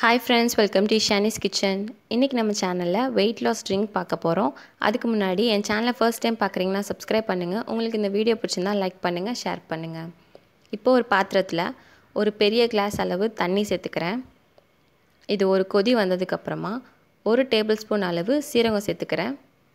hi friends welcome to Shani's kitchen இன்றைக்கி நம்ம சேனலில் வெயிட் லாஸ் ட்ரிங்க் பார்க்க போகிறோம் அதுக்கு முன்னாடி என் சேனலை ஃபர்ஸ்ட் டைம் பார்க்குறீங்கன்னா சப்ஸ்கிரைப் பண்ணுங்கள் உங்களுக்கு இந்த வீடியோ பிடிச்சிருந்தா லைக் பண்ணுங்கள் ஷேர் பண்ணுங்கள் இப்போ ஒரு பாத்திரத்தில் ஒரு பெரிய கிளாஸ் அளவு தண்ணி சேர்த்துக்கிறேன் இது ஒரு கொதி வந்ததுக்கப்புறமா ஒரு டேபிள் ஸ்பூன் அளவு சீரகம் சேர்த்துக்கிறேன்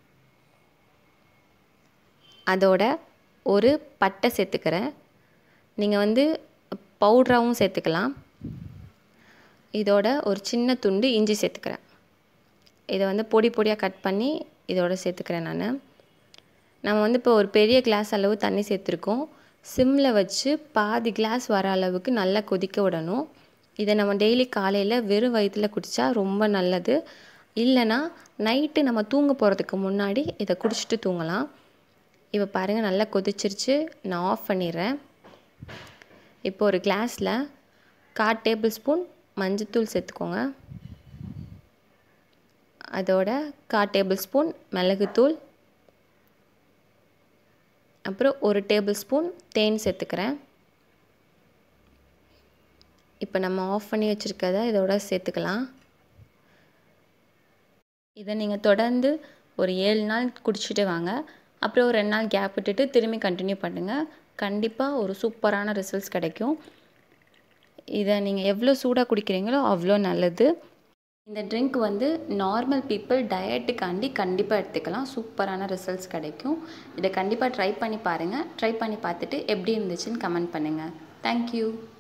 அதோட ஒரு பட்டை சேர்த்துக்கிறேன் நீங்கள் வந்து பவுட்ராகவும் சேர்த்துக்கலாம் இதோட ஒரு சின்ன துண்டு இஞ்சி சேர்த்துக்கிறேன் இதை வந்து பொடி பொடியாக கட் பண்ணி இதோட சேர்த்துக்கிறேன் நான் நம்ம வந்து இப்போ ஒரு பெரிய கிளாஸ் அளவு தண்ணி சேர்த்துருக்கோம் சிம்மில் வச்சு பாதி கிளாஸ் வர அளவுக்கு நல்லா கொதிக்க விடணும் இதை நம்ம டெய்லி காலையில் வெறும் வயிற்றில் குடித்தா ரொம்ப நல்லது இல்லைனா நைட்டு நம்ம தூங்க போகிறதுக்கு முன்னாடி இதை குடிச்சிட்டு தூங்கலாம் இப்போ பாருங்கள் நல்லா கொதிச்சிருச்சு நான் ஆஃப் பண்ணிடுறேன் இப்போ ஒரு கிளாஸில் கால் டேபிள் ஸ்பூன் மஞ்சத்தூள் சேர்த்துக்கோங்க அதோட கால் டேபிள் ஸ்பூன் மிளகுத்தூள் அப்புறம் ஒரு டேபிள் ஸ்பூன் தேன் சேர்த்துக்கிறேன் இப்போ நம்ம ஆஃப் பண்ணி வச்சுருக்கத இதோட சேர்த்துக்கலாம் இதை நீங்கள் தொடர்ந்து ஒரு ஏழு நாள் குடிச்சிட்டு வாங்க அப்புறம் ஒரு ரெண்டு நாள் கேப் விட்டுட்டு திரும்பி கண்டினியூ பண்ணுங்கள் கண்டிப்பாக ஒரு சூப்பரான ரிசல்ட்ஸ் கிடைக்கும் இதை நீங்கள் எவ்வளோ சூடாக குடிக்கிறீங்களோ அவ்வளோ நல்லது இந்த ட்ரிங்க் வந்து நார்மல் பீப்புள் டயட்டுக்காண்டி கண்டிப்பாக எடுத்துக்கலாம் சூப்பரான ரிசல்ட்ஸ் கிடைக்கும் இதை கண்டிப்பாக ட்ரை பண்ணி பாருங்கள் ட்ரை பண்ணி பார்த்துட்டு எப்படி இருந்துச்சுன்னு கமெண்ட் பண்ணுங்கள் தேங்க்யூ